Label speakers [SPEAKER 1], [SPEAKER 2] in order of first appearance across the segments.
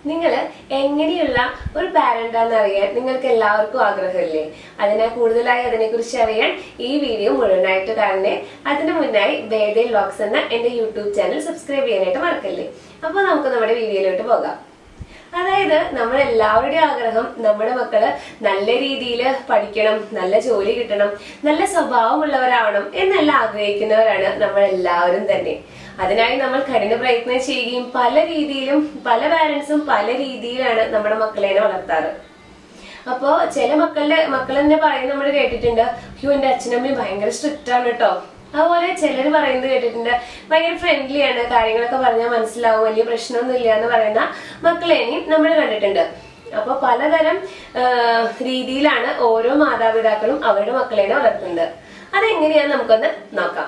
[SPEAKER 1] നിങ്ങൾ എങ്ങനെയുള്ള ഒരു പാരന്റ് ആണെന്ന് അറിയാൻ നിങ്ങൾക്ക് എല്ലാവർക്കും ആഗ്രഹമില്ലേ അതിനെ കൂടുതലായി അതിനെക്കുറിച്ച് അറിയാൻ ഈ വീഡിയോ മുഴുവനായിട്ട് കാണണേ അതിനു മുന്നായി വേദേ വ്ലോഗ്സ് എന്ന എന്റെ യൂട്യൂബ് ചാനൽ സബ്സ്ക്രൈബ് ചെയ്യാനായിട്ട് മറക്കല്ലേ അപ്പോൾ നമുക്ക് നമ്മുടെ വീഡിയോയിലോട്ട് പോകാം അതായത് നമ്മൾ എല്ലാവരുടെയും ആഗ്രഹം നമ്മുടെ മക്കള് നല്ല രീതിയിൽ പഠിക്കണം നല്ല ജോലി കിട്ടണം നല്ല സ്വഭാവമുള്ളവരാവണം എന്നെല്ലാം ആഗ്രഹിക്കുന്നവരാണ് നമ്മൾ എല്ലാവരും തന്നെ അതിനായി നമ്മൾ കഠിന പ്രയത്നം ചെയ്യുകയും പല രീതിയിലും പല പാരന്റ്സും പല രീതിയിലാണ് നമ്മുടെ മക്കളെ വളർത്താറ് അപ്പോ ചില മക്കളുടെ മക്കൾ തന്നെ പറയുന്നത് നമ്മൾ കേട്ടിട്ടുണ്ട് ഹ്യൂ എന്റെ അച്ഛനമ്മയും ഭയങ്കര സ്ട്രിക്റ്റ് ആണ് കേട്ടോ അതുപോലെ ചിലർ പറയുന്നത് കേട്ടിട്ടുണ്ട് ഭയങ്കര ഫ്രണ്ട്ലി ആണ് കാര്യങ്ങളൊക്കെ പറഞ്ഞാൽ മനസ്സിലാവും വലിയ പ്രശ്നമൊന്നും ഇല്ല എന്ന് പറയുന്ന മക്കളെയും നമ്മൾ കണ്ടിട്ടുണ്ട് അപ്പൊ പലതരം ആ, രീതിയിലാണ് ഓരോ മാതാപിതാക്കളും അവരുടെ മക്കളെ വളർത്തുന്നത് അതെങ്ങനെയാന്ന് നമുക്കൊന്ന് നോക്കാം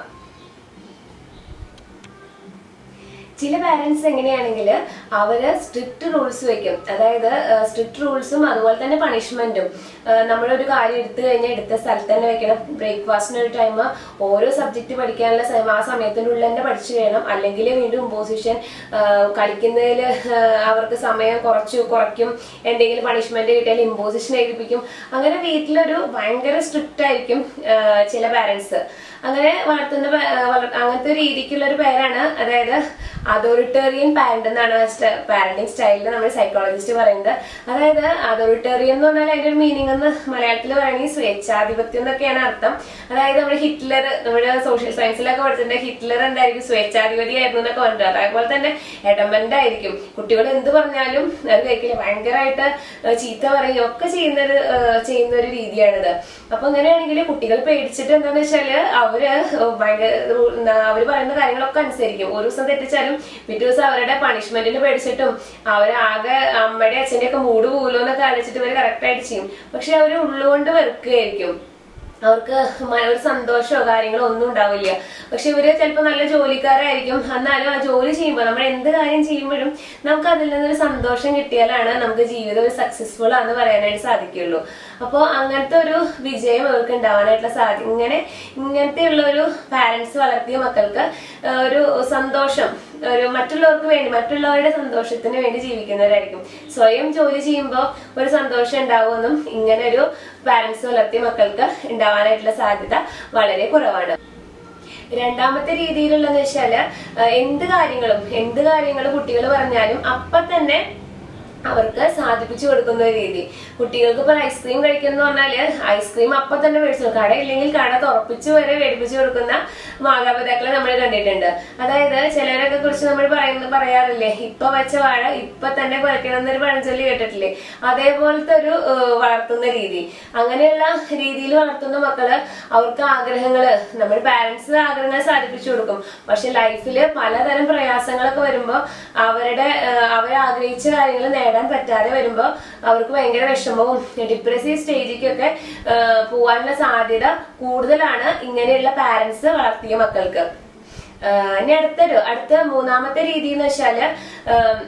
[SPEAKER 1] ചില പാരന്റ്സ് എങ്ങനെയാണെങ്കിൽ അവര് സ്ട്രിക്റ്റ് റൂൾസ് വെക്കും അതായത് സ്ട്രിക്റ്റ് റൂൾസും അതുപോലെ തന്നെ പണിഷ്മെന്റും നമ്മളൊരു കാര്യം എടുത്തു കഴിഞ്ഞാൽ എടുത്ത സ്ഥലത്ത് തന്നെ വെക്കണം ബ്രേക്ക്ഫാസ്റ്റിന് ഒരു ടൈം ഓരോ സബ്ജക്ട് പഠിക്കാനുള്ള സമയം ആ സമയത്തിനുള്ളിൽ തന്നെ പഠിച്ചു വേണം അല്ലെങ്കിൽ വീണ്ടും ഇമ്പോസിഷൻ കളിക്കുന്നതിൽ അവർക്ക് സമയം കുറച്ചു കുറയ്ക്കും എന്തെങ്കിലും പണിഷ്മെന്റ് കിട്ടിയാൽ ഇമ്പോസിഷൻ എഴുതിപ്പിക്കും അങ്ങനെ വീട്ടിലൊരു ഭയങ്കര സ്ട്രിക്റ്റ് ആയിരിക്കും ആ, ചില പാരന്റ്സ് അങ്ങനെ വളർത്തുന്ന പേ- ആ, വളർ- അങ്ങനത്തെ ഒരു രീതിക്കുള്ള ഒരു പേരാണ് അതായത് അതോറിറ്റേറിയൻ പാരന്റ് എന്നാണ് പാരന്റിങ് സ്റ്റൈലിൽ നമ്മൾ സൈക്കോളജിസ്റ്റ് പറയുന്നത് അതായത് അതോറിറ്റേറിയൻ എന്ന് പറഞ്ഞാൽ അതിന്റെ ഒരു മീനിങ് എന്ന് മലയാളത്തിൽ പറയുകയാണെങ്കിൽ സ്വേച്ഛാധിപത്യം എന്നൊക്കെയാണ് അർത്ഥം അതായത് നമ്മുടെ ഹിറ്റ്ലർ നമ്മുടെ സോഷ്യൽ സയൻസിലൊക്കെ പഠിച്ചിട്ടുണ്ട് ഹിറ്റ്ലർ എന്തായിരിക്കും സ്വേച്ഛാധിപതി ആയിരുന്നു എന്നൊക്കെ പറഞ്ഞിട്ട് അതേപോലെ തന്നെ എഡമന്റ് ആയിരിക്കും കുട്ടികൾ എന്ത് പറഞ്ഞാലും അത് കേൾക്കില്ല ഭയങ്കരമായിട്ട് ഏഹ് ചീത്ത പറയുകയും ഒക്കെ ചെയ്യുന്ന ഒരു ഏഹ് ചെയ്യുന്ന ഒരു രീതിയാണിത് അപ്പൊ അങ്ങനെയാണെങ്കിൽ കുട്ടികൾ പേടിച്ചിട്ട് എന്താന്ന് വെച്ചാല് അവര് ഭയങ്കര റൂ- എന്താ അവര് പറയുന്ന കാര്യങ്ങളൊക്കെ അനുസരിക്കും ഒരു ദിവസം തെറ്റിച്ചാലും പിറ്റേ ദിവസം അവരുടെ പണിഷ്മെന്റിന് പേടിച്ചിട്ടും അവരാകെ അമ്മയുടെ അച്ഛന്റെ ഒക്കെ മൂഡ് പോലോ എന്നൊക്കെ ആലോചിച്ചിട്ട് ഇവര് കറക്റ്റ് ആയിട്ട് ചെയ്യും പക്ഷെ അവര് ഉള്ളുകൊണ്ട് വെറുക്കുകയായിരിക്കും അവർക്ക് മ- ഒരു സന്തോഷമോ കാര്യങ്ങളോ ഒന്നും ഉണ്ടാവില്ല പക്ഷെ ഇവര് ചിലപ്പോൾ നല്ല ജോലിക്കാരായിരിക്കും എന്നാലും ആ ജോലി ചെയ്യുമ്പോൾ നമ്മൾ എന്ത് കാര്യം ചെയ്യുമ്പോഴും നമുക്ക് അതിൽ നിന്നൊരു സന്തോഷം കിട്ടിയാലാണ് നമുക്ക് ജീവിതം ഒരു സക്സസ്ഫുൾ ആണെന്ന് പറയാനായിട്ട് സാധിക്കുള്ളൂ അപ്പോൾ അങ്ങനത്തെ ഒരു വിജയം അവർക്ക് ഉണ്ടാവാനായിട്ടുള്ള സാധി ഇങ്ങനെ ഇങ്ങനത്തെയുള്ള ഒരു പാരന്റ്സ് വളർത്തിയ മക്കൾക്ക് ആ, ഒരു സന്തോഷം ഒരു മറ്റുള്ളവർക്ക് വേണ്ടി മറ്റുള്ളവരുടെ സന്തോഷത്തിന് വേണ്ടി ജീവിക്കുന്നവരായിരിക്കും സ്വയം ജോലി ചെയ്യുമ്പോൾ ഒരു സന്തോഷം ഉണ്ടാവുമെന്നും ഇങ്ങനെ ഒരു പാരന്റ്സ് വളർത്തിയ മക്കൾക്ക് ഉണ്ടാവാനായിട്ടുള്ള സാധ്യത വളരെ കുറവാണ് രണ്ടാമത്തെ രീതിയിലുള്ളതെന്ന് വെച്ചാല് ആ, എന്ത് കാര്യങ്ങളും എന്ത് കാര്യങ്ങൾ കുട്ടികൾ പറഞ്ഞാലും അപ്പൊ തന്നെ അവർക്ക് സാധിപ്പിച്ചു കൊടുക്കുന്ന ഒരു രീതി കുട്ടികൾക്ക് ഇപ്പോൾ ഐസ്ക്രീം കഴിക്കുന്ന പറഞ്ഞാല് ഐസ്ക്രീം അപ്പൊ തന്നെ മേടിച്ചു കട ഇല്ലെങ്കിൽ കട തുറപ്പിച്ചു വരെ മേടിപ്പിച്ചു കൊടുക്കുന്ന മാതാപിതാക്കളെ നമ്മൾ കണ്ടിട്ടുണ്ട് അതായത് ചിലരൊക്കെ കുറിച്ച് നമ്മൾ പറയുന്ന പറയാറില്ലേ ഇപ്പൊ വെച്ച വാഴ ഇപ്പൊ തന്നെ കുലക്കണം എന്നൊരു പഴഞ്ചൊല്ലി കേട്ടിട്ടില്ലേ അതേപോലത്തെ ഒരു ഏഹ്, വളർത്തുന്ന രീതി അങ്ങനെയുള്ള രീതിയിൽ വളർത്തുന്ന മക്കള് അവർക്ക് ആഗ്രഹങ്ങള് നമ്മൾ പാരന്റ്സ് ആഗ്രഹങ്ങൾ സാധിപ്പിച്ചു കൊടുക്കും പക്ഷെ ലൈഫിൽ പലതരം പ്രയാസങ്ങളൊക്കെ വരുമ്പോൾ അവരുടെ ഏഹ്, അവർ ആഗ്രഹിച്ച കാര്യങ്ങൾ നേടാൻ പറ്റാതെ വരുമ്പോൾ അവർക്ക് ഭയങ്കര വിഷമവും ഡിപ്രസീവ് സ്റ്റേജിലേക്കൊക്കെ ഏഹ്, പോവാനുള്ള സാധ്യത കൂടുതലാണ് ഇങ്ങനെയുള്ള പാരന്റ്സ് വളർത്തിയ മക്കൾക്ക് ഏഹ്, ഇനി അടുത്തൊരു അടുത്ത മൂന്നാമത്തെ രീതി എന്ന് വെച്ചാല് ഏഹ്,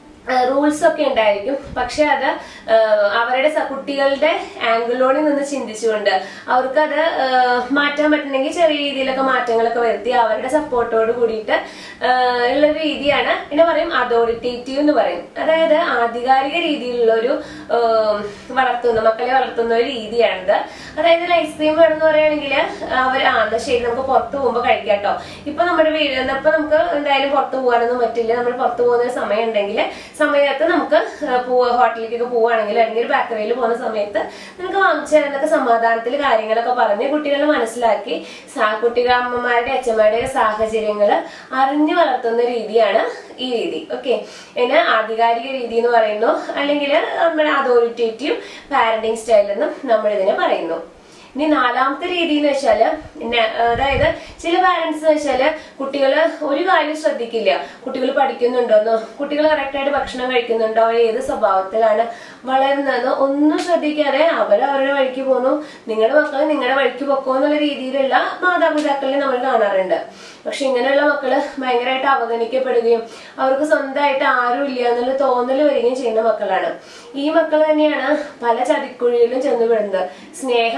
[SPEAKER 1] റൂൾസ് ഒക്കെ ഉണ്ടായിരിക്കും പക്ഷെ അത് ആഹ് അവരുടെ സ- കുട്ടികളുടെ ആംഗിളോണിൽ നിന്ന് ചിന്തിച്ചുകൊണ്ട് അവർക്കത് ആഹ് മാറ്റാൻ പറ്റണമെങ്കിൽ ചെറിയ രീതിയിലൊക്കെ മാറ്റങ്ങളൊക്കെ വരുത്തി അവരുടെ സപ്പോർട്ടോട് കൂടിയിട്ട് ആഹ് ഉള്ള ഒരു രീതിയാണ് പിന്നെ പറയും അതോറിറ്റേറ്റീവ് എന്ന് പറയും അതായത് ആധികാരിക രീതിയിലുള്ള ഒരു ആഹ് വളർത്തുന്ന മക്കളെ വളർത്തുന്ന ഒരു രീതിയാണിത് അതായത് ഒരു ഐസ്ക്രീം വേണമെന്ന് പറയുകയാണെങ്കിൽ അവർ ആ എന്നാ ശരി നമുക്ക് പുറത്ത് പോകുമ്പോൾ കഴിക്കാം കേട്ടോ ഇപ്പൊ നമ്മുടെ വീട് ഇപ്പൊ നമുക്ക് എന്തായാലും പുറത്ത് പോകാനൊന്നും പറ്റില്ല നമ്മൾ പുറത്ത് പോകുന്ന ഒരു സമയം ഉണ്ടെങ്കിൽ സമയത്ത് നമുക്ക് ആ, പോവാ ഹോട്ടലിലേക്കൊക്കെ പോവുകയാണെങ്കിൽ അല്ലെങ്കിൽ ഒരു ബേക്കറിയിൽ പോകുന്ന സമയത്ത് നമുക്ക് വാങ്ങിച്ചു തരുന്നൊക്കെ സമാധാനത്തിൽ കാര്യങ്ങളൊക്കെ പറഞ്ഞ് കുട്ടികളെ മനസ്സിലാക്കി സാ കുട്ടികൾ അമ്മമാരുടെ അച്ഛന്മാരുടെ സാഹചര്യങ്ങൾ അറിഞ്ഞു വളർത്തുന്ന രീതിയാണ് ഈ രീതി ഓക്കെ പിന്നെ ആധികാരിക രീതി എന്ന് പറയുന്നു അല്ലെങ്കിൽ നമ്മുടെ അതോറിറ്റേറ്റീവ് പാരന്റിങ് സ്റ്റൈൽ എന്നും നമ്മൾ ഇതിനെ പറയുന്നു ഇനി നാലാമത്തെ രീതി എന്ന് വെച്ചാല് പിന്നെ അതായത് ചില പാരന്റ്സ് എന്ന് വെച്ചാല് കുട്ടികള് ഒരു കാര്യം ശ്രദ്ധിക്കില്ല കുട്ടികൾ പഠിക്കുന്നുണ്ടോന്നോ കുട്ടികൾ കറക്റ്റായിട്ട് ഭക്ഷണം കഴിക്കുന്നുണ്ടോ അവർ ഏത് സ്വഭാവത്തിലാണ് വളരുന്നതെന്നോ ഒന്നും ശ്രദ്ധിക്കാതെ അവർ അവരുടെ വഴിക്ക് പോകുന്നു നിങ്ങളുടെ മക്കൾ നിങ്ങളുടെ വഴിക്ക് പൊക്കോ എന്നുള്ള രീതിയിലുള്ള മാതാപിതാക്കളെ നമ്മൾ കാണാറുണ്ട് പക്ഷെ ഇങ്ങനെയുള്ള മക്കള് ഭയങ്കരമായിട്ട് അവഗണിക്കപ്പെടുകയും അവർക്ക് സ്വന്തമായിട്ട് ആരും ഇല്ല എന്നുള്ള തോന്നൽ വരികയും ചെയ്യുന്ന മക്കളാണ് ഈ മക്കൾ തന്നെയാണ് പല ചതിക്കുഴിയിലും ചെന്ന് പെടുന്നത് സ്നേഹം എന്താ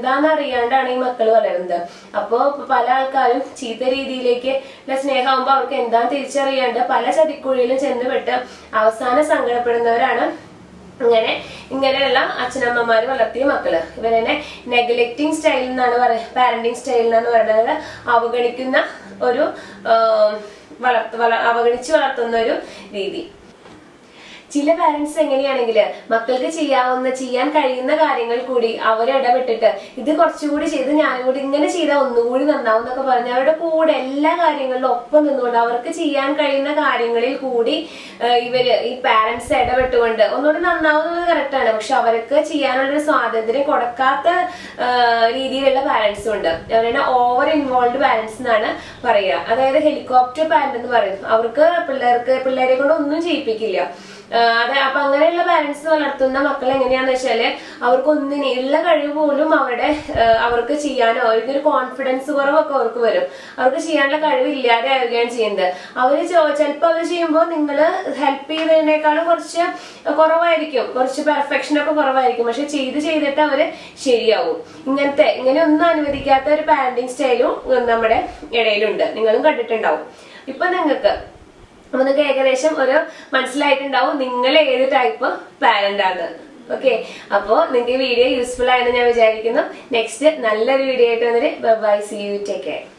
[SPEAKER 1] എന്താന്ന് അറിയാണ്ടാണ് ഈ മക്കൾ വളരുന്നത് അപ്പോ പല ആൾക്കാരും ചീത്ത രീതിയിലേക്ക് ഉള്ള സ്നേഹമാകുമ്പോൾ അവർക്ക് എന്താന്ന് തിരിച്ചറിയാണ്ട് പല ചതിക്കുഴിയിലും ചെന്നുപെട്ട് അവസാനം സങ്കടപ്പെടുന്നവരാണ് ഇങ്ങനെ ഇങ്ങനെയുള്ള അച്ഛനമ്മമാര് വളർത്തിയ മക്കള് ഇവരെ നെഗ്ലക്റ്റിംഗ് സ്റ്റൈൽ എന്നാണ് പറയുക പാരന്റിങ് സ്റ്റൈൽ എന്നാണ് പറയുന്നത് അവഗണിക്കുന്ന ഒരു ആ, വളർത്ത വള- അവഗണിച്ച് വളർത്തുന്ന ഒരു രീതി ചില പാരന്റ്സ് എങ്ങനെയാണെങ്കിൽ മക്കൾക്ക് ചെയ്യാവുന്ന ചെയ്യാൻ കഴിയുന്ന കാര്യങ്ങൾ കൂടി അവർ ഇടപെട്ടിട്ട് ഇത് കുറച്ചുകൂടി ചെയ്ത് ഞാനും കൂടി ഇങ്ങനെ ചെയ്താൽ ഒന്നുകൂടി നന്നാവും എന്നൊക്കെ പറഞ്ഞ് അവരുടെ കൂടെ എല്ലാ കാര്യങ്ങളിലും ഒപ്പം നിന്നുകൊണ്ട് അവർക്ക് ചെയ്യാൻ കഴിയുന്ന കാര്യങ്ങളിൽ കൂടി ആ, ഇവര് ഈ പാരന്റ്സ് ഇടപെട്ടുകൊണ്ട് ഒന്നുകൂടി നന്നാവുന്നത് കറക്റ്റാണ് പക്ഷെ അവർക്ക് ചെയ്യാനുള്ളൊരു സ്വാതന്ത്ര്യം കൊടുക്കാത്ത ആ, രീതിയിലുള്ള പാരന്റ്സും ഉണ്ട് അവരുടെ ഓവർ ഇൻവോൾവ് പാരന്റ്സ് എന്നാണ് പറയുക അതായത് ഹെലികോപ്റ്റർ പാരന്റ് എന്ന് പറയും അവർക്ക് പിള്ളേർക്ക് പിള്ളേരെ കൊണ്ട് ഒന്നും ചെയ്യിപ്പിക്കില്ല ആ, അതെ അപ്പൊ അങ്ങനെയുള്ള പാരന്റ്സ് വളർത്തുന്ന മക്കൾ എങ്ങനെയാന്ന് വെച്ചാല് അവർക്ക് ഒന്നിനെ ഉള്ള കഴിവ് പോലും അവരുടെ ആ, അവർക്ക് ചെയ്യാനോ അവർക്ക് ഒരു കോൺഫിഡൻസ് കുറവൊക്കെ അവർക്ക് വരും അവർക്ക് ചെയ്യാനുള്ള കഴിവ് ഇല്ലാതെ ആവുകയാണ് ചെയ്യുന്നത് അവര് ചിലപ്പോൾ അവർ ചെയ്യുമ്പോൾ നിങ്ങൾ ഹെൽപ്പ് ചെയ്തതിനേക്കാളും കുറച്ച് കുറവായിരിക്കും കുറച്ച് പെർഫെക്ഷൻ ഒക്കെ കുറവായിരിക്കും പക്ഷെ ചെയ്ത് ചെയ്തിട്ട് അവര് ശരിയാവും ഇങ്ങനത്തെ ഇങ്ങനെ ഒന്നും അനുവദിക്കാത്ത ഒരു പാരന്റിങ് സ്റ്റൈലും നമ്മുടെ ഇടയിലുണ്ട് നിങ്ങളും കണ്ടിട്ടുണ്ടാവും ഇപ്പൊ നിങ്ങൾക്ക് അപ്പൊ നിങ്ങൾക്ക് ഏകദേശം ഒരു മനസ്സിലായിട്ടുണ്ടാവും നിങ്ങൾ ഏത് ടൈപ്പ് പാരന്റ് ആണ് ഓക്കെ അപ്പോ നിങ്ങൾക്ക് ഈ വീഡിയോ യൂസ്ഫുൾ ആയെന്ന് ഞാൻ വിചാരിക്കുന്നു നെക്സ്റ്റ് നല്ലൊരു വീഡിയോ ആയിട്ട് വന്നിട്ട് bye see you take care